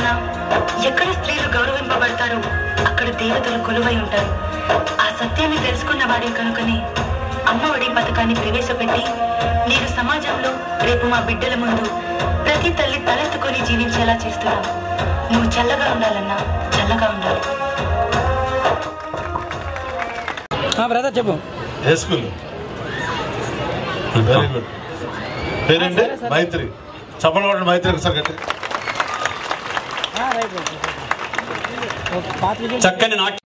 అన్నా ఎక్కడ స్త్రీలు గౌరవింపబడతారో అక్కడ దేవతలు కొలువై ఉంటారు ఆ సత్యాన్ని తెలుసుకున్న వాడే కనుకనే అమ్మ ఒడి పథకాన్ని ప్రవేశపెట్టి నేను సమాజంలో రేపు మా బిడ్డల ముందు ప్రతి తల్లి తలెత్తుకొని జీవించేలా చేస్తున్నాం నువ్వు చల్లగా ఉండాలన్నా చల్లగా ఉండాలి బ్రదర్ చెప్పు ఏ స్కూల్ వెరీ గుడ్ పేరేంటి మైత్రి చప్పలు కొట్టండి మైత్రి ఒకసారి గట్టి రైట్ చక్కని నాట్య